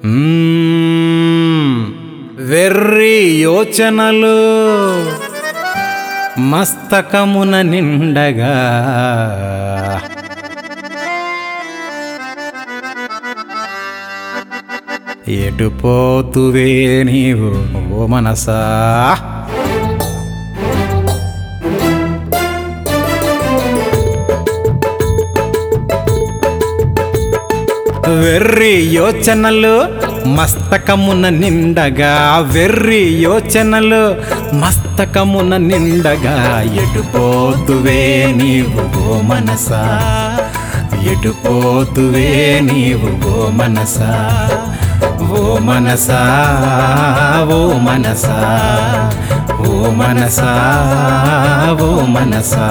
మ్మ్. వెర్రి యోచనలు మస్తకమున నిండగా ఎటుపోతువే నీవు ఓ మనసా వెర్రి యోచనలు మస్తకమున నిండగా వెర్రి యోచనలు మస్తకమున నిండగా ఎటుపోతువే నీవు ఓ మనసా ఎటుపోతువే నీవు ఓ మనసా ఓ మనసా ఓ మనసా ఓ మనసా ఓ మనసా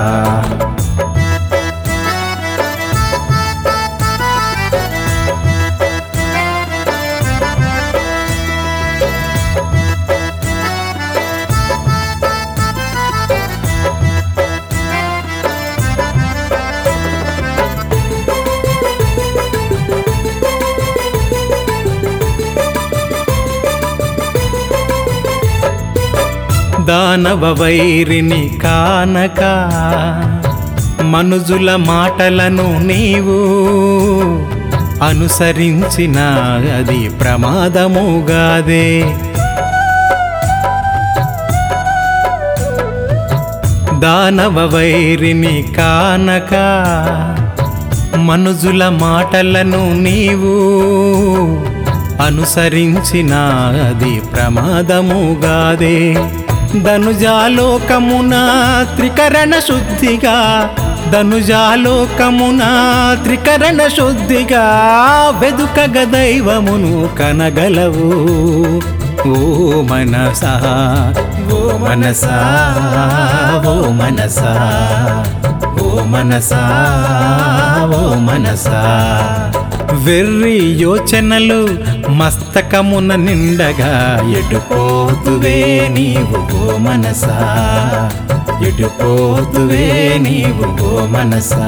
దానవ వైరిని కానక మనుజుల మాటలను నీవు అనుసరించిన అది ప్రమాదముగాదే దానవ వైరిని కానక మనుజుల మాటలను నీవు అనుసరించిన అది ప్రమాదముగాదే ధనుజాలోకమున త్రికరణ శుద్ధిగా ధనుజాలోకమున త్రికరణ శుద్ధిగా వెదుకగ దైవమును కనగలవు ఓ మనసా ఓ మనసా ఓ మనసా ఓ మనసా ఓ మనసా వెర్రి యోచనలు మస్తకమున నిండగా ఎటుపోతువే నీవు ఓ మనసా ఎటుపోతువే నీవు ఓ మనసా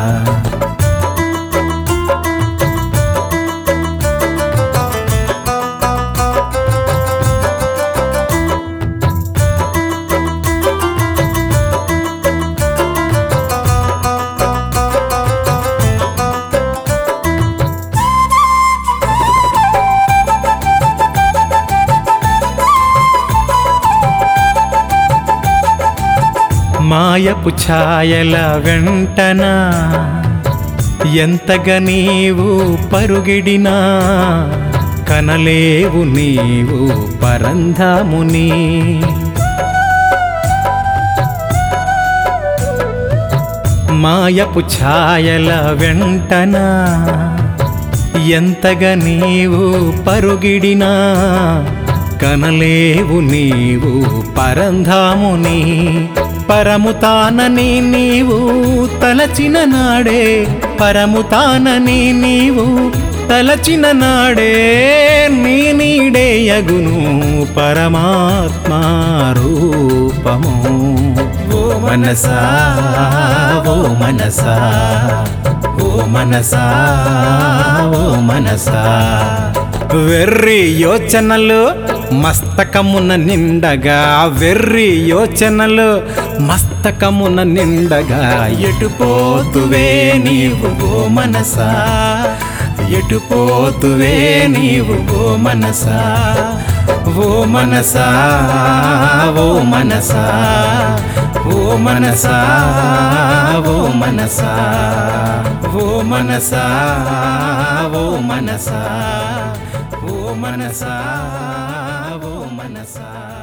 మాయపు ఛాయల వెంటన ఎంతగా నీవు పరుగిడినా కనలేవు నీవు పరంధాముని మాయపు ఛాయల వెంటన ఎంతగా నీవు పరుగిడినా కనలేవు నీవు పరంధాముని పరముతానని నీవు తలచిన నాడే పరముతానని నీవు తలచిన నాడే నీ నీడేయగును పరమాత్మా రూపము ఓ మనసా ఓ మనసా ఓ మనసా ఓ మనసా వెర్రి యోచనలు మస్తకమున నిండగా వెర్రి యోచనలు మస్తకమున నిండగా ఎటుపోతువే నీవు ఓ మనసా ఎటుపోతువే నీవు ఓ మనసా ఓ మనసా ఓ మనసా ఓ మనసా ఓ మనసా ఓ మనసా ఓ మనసా ఓ మనసా ఓ మనసా